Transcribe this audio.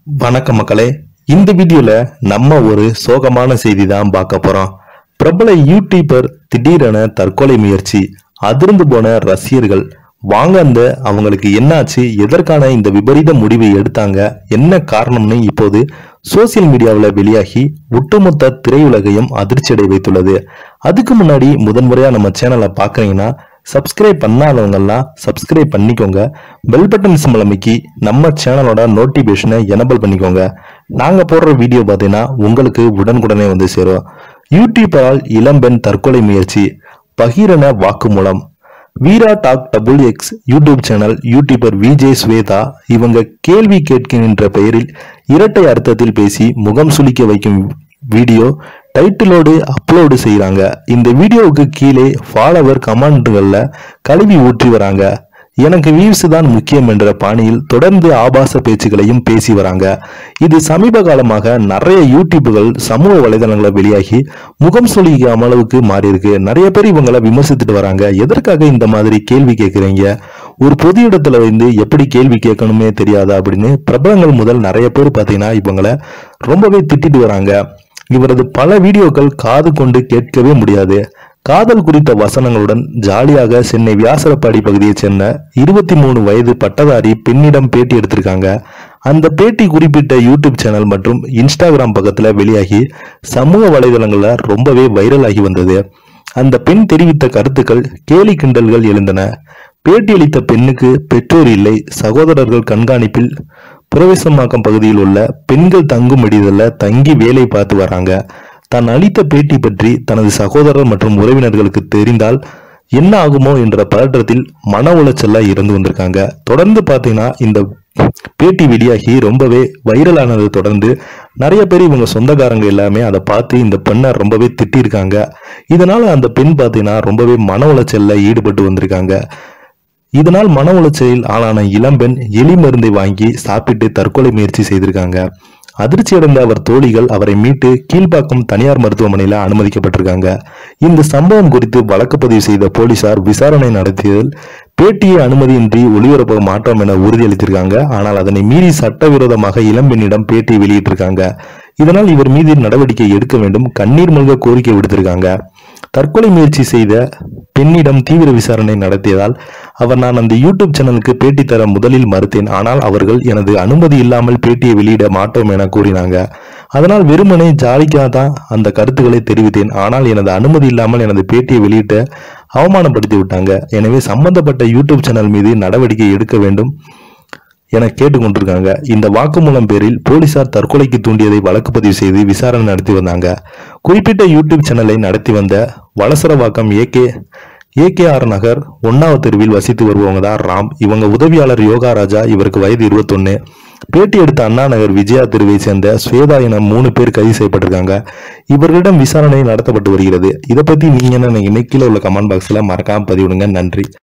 வணக்கம் மக்களே இந்த வீடியோல நம்ம ஒரு சோகமான செய்தி தான் பார்க்க போறோம் பிரபல யூடியூபர் திடீரென தற்கொலை முயற்சி அதிர்ந்து போன ரசிகர்கள் வாங்க அந்த அவங்களுக்கு என்னாச்சு எதற்கான இந்த விபரீத முடிவை எடுத்தாங்க என்ன காரணம்னு இப்போது சோசியல் மீடியாவில் வெளியாகி ஒட்டுமொத்த திரையுலகையும் அதிர்ச்சியடை வைத்துள்ளது அதுக்கு முன்னாடி முதன்முறையா நம்ம சேனலை பார்க்கறீங்கன்னா சப்ஸ்கிரைப் பண்ணாதவங்கெல்லாம் சப்ஸ்கிரைப் பண்ணிக்கோங்க பெல் பட்டன் சிம்பிள் அமைக்கி நம்ம சேனலோட நோட்டிபிகேஷனை எனபிள் பண்ணிக்கோங்க நாங்க போடுற வீடியோ பார்த்தீங்கன்னா உங்களுக்கு உடனுக்குடனே வந்து சேரும் யூடியூபரால் இளம்பெண் தற்கொலை முயற்சி பகிரன வாக்குமூலம் Veera talk double X YouTube channel YouTuber Vijay Swetha இவங்க கேள்வி கேட்கின்ற பெயரில் இரட்டை அர்த்தத்தில் பேசி முகம் சுளிக்க வைக்கும் வீடியோ டைட்டிலோடு அப்லோடு செய்றாங்க இந்த வீடியோவுக்கு கீழே ஃபாலோவர் கமெண்ட்கள்ல கழுவி ஊற்றி வராங்க எனக்கு வியூஸ் தான் முக்கியம் என்ற பாணியில் தொடர்ந்து ஆபாச பேச்சுகளையும் பேசி வராங்க இது சமீப காலமாக நிறைய யூடியூபுகள் சமூக வலைதளங்களை வெளியாகி முகம் சொல்லிக்காம அளவுக்கு மாறி இருக்கு நிறைய பேர் இவங்களை விமர்சித்துட்டு வராங்க எதற்காக இந்த மாதிரி கேள்வி கேட்குறீங்க ஒரு பொது இடத்துல வந்து எப்படி கேள்வி கேட்கணுமே தெரியாதா அப்படின்னு பிரபலங்கள் முதல் நிறைய பேர் பார்த்தீங்கன்னா இவங்களை ரொம்பவே திட்டிட்டு வராங்க இவரது பல வீடியோக்கள் காது கொண்டு கேட்கவே முடியாது காதல் குறித்த வசனங்களுடன் ஜாலியாக சென்னை வியாசரப்பாடி பகுதியைச் சேர்ந்த இருபத்தி மூணு வயது பட்டதாரி பெண்ணிடம் பேட்டி எடுத்திருக்காங்க அந்த பேட்டி குறிப்பிட்ட யூடியூப் சேனல் மற்றும் இன்ஸ்டாகிராம் பக்கத்துல வெளியாகி சமூக வலைதளங்கள்ல ரொம்பவே வைரல் ஆகி வந்தது அந்த பெண் தெரிவித்த கருத்துக்கள் கேலி கிண்டல்கள் எழுந்தன பேட்டியளித்த பெண்ணுக்கு பெற்றோர் இல்லை சகோதரர்கள் கண்காணிப்பில் புரவேசமாக்கம் பகுதியில் உள்ள பெண்கள் தங்கும் விடுதல்ல தங்கி வேலை பார்த்து வராங்க தான் அளித்த பேட்டி பற்றி தனது சகோதரர் மற்றும் உறவினர்களுக்கு தெரிந்தால் என்ன ஆகுமோ என்ற பதற்றத்தில் மன உளைச்சல்ல இருந்து வந்திருக்காங்க தொடர்ந்து பார்த்தீங்கன்னா இந்த பேட்டி வெளியாகி ரொம்பவே வைரலானதை தொடர்ந்து நிறைய பேர் இவங்க சொந்தக்காரங்க எல்லாமே அதை பார்த்து இந்த பெண்ணை ரொம்பவே திட்டியிருக்காங்க இதனால அந்த பெண் பார்த்தீங்கன்னா ரொம்பவே மன உளைச்சல்ல ஈடுபட்டு வந்திருக்காங்க இதனால் மன உளைச்சலில் ஆளான இளம்பெண் எலி மருந்தை வாங்கி சாப்பிட்டு தற்கொலை முயற்சி செய்திருக்காங்க அதிர்ச்சியடைந்த அவர் தோழிகள் அவரை மீட்டு கீழ்ப்பாக்கம் தனியார் மருத்துவமனையில் அனுமதிக்கப்பட்டிருக்காங்க இந்த சம்பவம் குறித்து வழக்கு பதிவு செய்த போலீசார் விசாரணை நடத்தியதில் பேட்டியை அனுமதியின்றி ஒளிபரப்ப மாட்டோம் என உறுதியளித்திருக்காங்க ஆனால் அதனை மீறி சட்டவிரோதமாக இளம்பெண்ணிடம் பேட்டி வெளியிட்டிருக்காங்க இதனால் இவர் மீது நடவடிக்கை எடுக்க வேண்டும் கண்ணீர் மல்க கோரிக்கை விடுத்திருக்காங்க தற்கொலை முயற்சி செய்த பெண்ணிடம் தீவிர விசாரணை நடத்தியதால் அவர் நான் அந்த யூடியூப் சேனலுக்கு பேட்டி தர முதலில் மறுத்தேன் ஆனால் அவர்கள் எனது அனுமதி இல்லாமல் பேட்டியை வெளியிட மாட்டோம் என கூறினாங்க அதனால் வெறுமனே ஜாலிக்காக தான் அந்த கருத்துக்களை தெரிவித்தேன் ஆனால் எனது அனுமதி இல்லாமல் எனது பேட்டியை வெளியிட்ட அவமானப்படுத்தி விட்டாங்க எனவே சம்பந்தப்பட்ட யூடியூப் சேனல் மீது நடவடிக்கை எடுக்க வேண்டும் என கேட்டுக்கொண்டிருக்காங்க இந்த வாக்குமூலம் பேரில் போலீசார் தற்கொலைக்கு தூண்டியதை வழக்கு பதிவு செய்து விசாரணை நடத்தி வந்தாங்க குறிப்பிட்ட யூடியூப் சேனலை நடத்தி வந்த வலசரவாக்கம் ஏகே ஏகேஆர் நகர் ஒன்னாவது தெருவில் வசித்து வருபவங்க தான் ராம் இவங்க உதவியாளர் யோகாராஜா இவருக்கு வயது இருபத்தொன்னு பேட்டி எடுத்த அண்ணா நகர் விஜயா தெருவை சேர்ந்த ஸ்வேதா என மூணு பேர் கைது செய்யப்பட்டிருக்காங்க இவர்களிடம் விசாரணை நடத்தப்பட்டு வருகிறது இதை பத்தி நீங்க என்ன நினைக்கிறீங்க? கீழே உள்ள கமெண்ட் பாக்ஸ்ல மறக்காம பதிவிடுங்க நன்றி